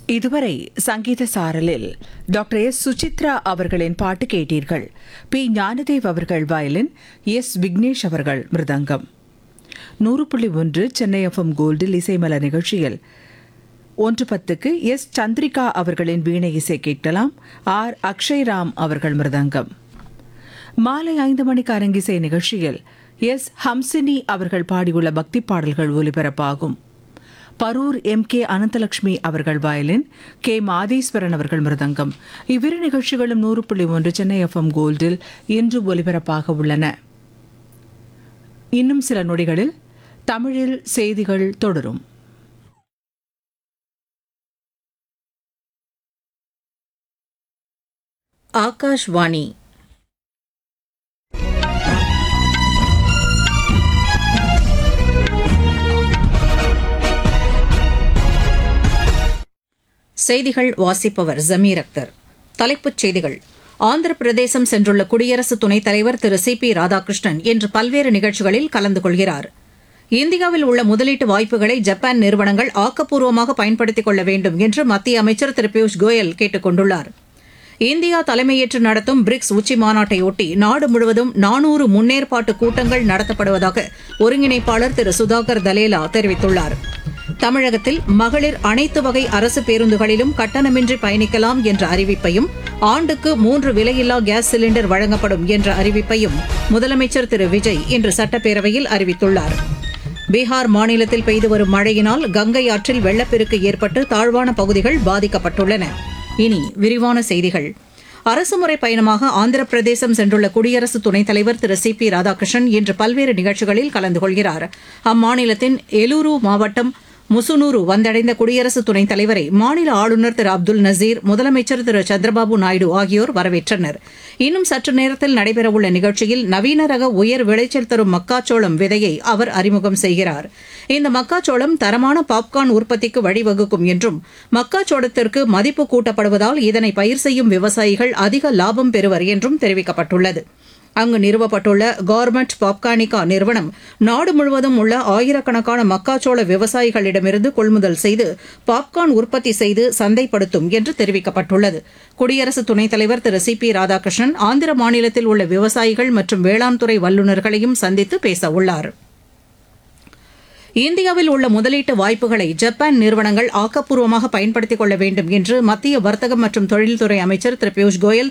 இதுவரை சங்கீத சாரலில் doctor S Suchitra அவர்களின் பாட்டு கேட்டீர்கள் பி ஞானதேவ் அவர்கள் வயலின் எஸ் விக்னேஷ் அவர்கள் மிருதங்கம் நூறு புள்ளி ஒன்று சென்னை எஃப்எம் கோல்டில் இசைமல நிகழ்ச்சியில் ஒன்று பத்துக்கு எஸ் சந்திரிகா அவர்களின் வீணை இசை கேட்கலாம் ஆர் அக்ஷய்ராம் அவர்கள் மிருதங்கம் மாலை ஐந்து மணிக்கு அரங்கிசை நிகழ்ச்சியில் எஸ் ஹம்சினி அவர்கள் பாடியுள்ள பக்தி பாடல்கள் ஒலிபரப்பாகும் பரூர் எம் கே அனந்தலட்சுமி அவர்கள் வயலின் கே மாதேஸ்வரன் அவர்கள் மிருதங்கம் இவ்விரு நிகழ்ச்சிகளும் நூறு புள்ளி ஒன்று சென்னை எஃப்எம் கோல்டில் இன்று ஒலிபரப்பாக உள்ளன இன்னும் சில நொடிகளில் தமிழில் செய்திகள் தொடரும் ஆகாஷ்வாணி செய்திகள் வாசிப்பவர் ஜமீர் அக்தர் தலைப்புச் செய்திகள் ஆந்திர பிரதேசம் சென்றுள்ள குடியரசு துணைத் தலைவர் திரு சி பி ராதாகிருஷ்ணன் இன்று பல்வேறு நிகழ்ச்சிகளில் கலந்து கொள்கிறார் இந்தியாவில் உள்ள முதலீட்டு வாய்ப்புகளை ஜப்பான் நிறுவனங்கள் ஆக்கப்பூர்வமாக பயன்படுத்திக் கொள்ள வேண்டும் என்று மத்திய அமைச்சர் திரு பியூஷ் கோயல் கேட்டுக் கொண்டுள்ளார் இந்தியா தலைமையேற்று நடத்தும் பிரிக்ஸ் உச்சி மாநாட்டையொட்டி நாடு முழுவதும் நானூறு முன்னேற்பாட்டு கூட்டங்கள் நடத்தப்படுவதாக ஒருங்கிணைப்பாளர் திரு சுதாகர் தலேலா தெரிவித்துள்ளார் தமிழகத்தில் மகளிர் அனைத்து வகை அரசு பேருந்துகளிலும் கட்டணமின்றி பயணிக்கலாம் என்ற அறிவிப்பையும் ஆண்டுக்கு மூன்று விலையில்லா கேஸ் சிலிண்டர் வழங்கப்படும் என்ற அறிவிப்பையும் முதலமைச்சர் திரு விஜய் இன்று சட்டப்பேரவையில் அறிவித்துள்ளார் பீகார் மாநிலத்தில் பெய்து வரும் மழையினால் கங்கை ஆற்றில் வெள்ளப்பெருக்கு ஏற்பட்டு தாழ்வான பகுதிகள் பாதிக்கப்பட்டுள்ளன இனி விரிவான செய்திகள் அரசுமுறை பயணமாக ஆந்திர பிரதேசம் சென்றுள்ள குடியரசு துணைத் தலைவர் திரு சி பி ராதாகிருஷ்ணன் இன்று பல்வேறு நிகழ்ச்சிகளில் கலந்து கொள்கிறார் அம்மாநிலத்தின் எலூரு மாவட்டம் முசுனூரு வந்தடைந்த குடியரசு துணைத் தலைவரை மாநில ஆளுநர் திரு அப்துல் நசீர் முதலமைச்சர் திரு சந்திரபாபு நாயுடு ஆகியோர் வரவேற்றனர் இன்னும் சற்று நேரத்தில் நடைபெறவுள்ள நிகழ்ச்சியில் நவீன ரக உயர் விளைச்சல் தரும் மக்காச்சோளம் விதையை அவர் அறிமுகம் செய்கிறார் இந்த மக்காச்சோளம் தரமான பாப்கார்ன் உற்பத்திக்கு வழிவகுக்கும் என்றும் மக்காச்சோளத்திற்கு மதிப்பு கூட்டப்படுவதால் இதனை பயிர் செய்யும் விவசாயிகள் அதிக லாபம் பெறுவர் என்றும் தெரிவிக்கப்பட்டுள்ளது அங்கு நிறுவப்பட்டுள்ள கார்மெண்ட் பாப்கானிகா நிறுவனம் நாடு முழுவதும் உள்ள ஆயிரக்கணக்கான மக்காச்சோள விவசாயிகளிடமிருந்து கொள்முதல் செய்து பாப்கார்ன் உற்பத்தி செய்து சந்தைப்படுத்தும் என்று தெரிவிக்கப்பட்டுள்ளது குடியரசு துணைத் தலைவர் திரு சி பி ராதாகிருஷ்ணன் ஆந்திர மாநிலத்தில் உள்ள விவசாயிகள் மற்றும் வேளாண் துறை வல்லுநர்களையும் சந்தித்து பேச உள்ளாா் இந்தியாவில் உள்ள முதலீட்டு வாய்ப்புகளை ஜப்பான் நிறுவனங்கள் ஆக்கப்பூர்வமாக பயன்படுத்திக் கொள்ள வேண்டும் என்று மத்திய வர்த்தகம் மற்றும் தொழில்துறை அமைச்சர் திரு பியூஷ் கோயல்